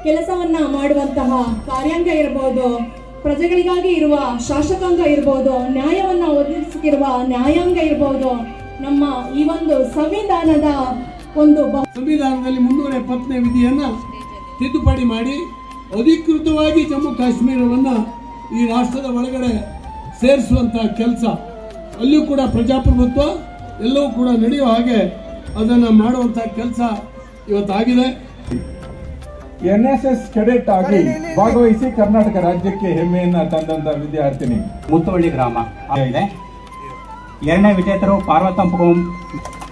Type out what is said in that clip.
ಕೆಲಸವನ್ನ ಮಾಡುವಂತಹ ಕಾರ್ಯಾಂಗ ಇರಬಹುದು ಪ್ರಜೆಗಳಿಗಾಗಿ ಇರುವ ಶಾಸಕಾಂಗ ಇರಬಹುದು ನ್ಯಾಯವನ್ನ ಒದಗಿಸುತ್ತಿರುವ ನ್ಯಾಯಾಂಗ ಇರಬಹುದು ನಮ್ಮ ಈ ಒಂದು ಸಂವಿಧಾನದ ಒಂದು ಬಹು ಸಂವಿಧಾನದಲ್ಲಿ ಮುನ್ನೂರ ಎಪ್ಪತ್ತನೇ ವಿಧಿಯನ್ನ ತಿದ್ದುಪಡಿ ಮಾಡಿ ಅಧಿಕೃತವಾಗಿ ಜಮ್ಮು ಕಾಶ್ಮೀರವನ್ನ ಈ ರಾಷ್ಟ್ರದ ಒಳಗಡೆ ಸೇರಿಸುವಂತ ಕೆಲಸ ಅಲ್ಲಿಯೂ ಕೂಡ ಪ್ರಜಾಪ್ರಭುತ್ವ ಎಲ್ಲವೂ ಕೂಡ ನಡೆಯುವ ಹಾಗೆ ಅದನ್ನ ಮಾಡುವಂತ ಕೆಲಸ ಇವತ್ತಾಗಿದೆ ಎನ್ಎಸ್ಎಸ್ ಕೆಡೆಟ್ ಆಗಿ ಭಾಗವಹಿಸಿ ಕರ್ನಾಟಕ ರಾಜ್ಯಕ್ಕೆ ಹೆಮ್ಮೆಯನ್ನ ತಂದಂತ ವಿದ್ಯಾರ್ಥಿನಿ ಮುತ್ತುವಳ್ಳಿ ಗ್ರಾಮ ಇದೆ ಎರಡನೇ ವಿಜೇತರು ಪಾರ್ವತಂಪು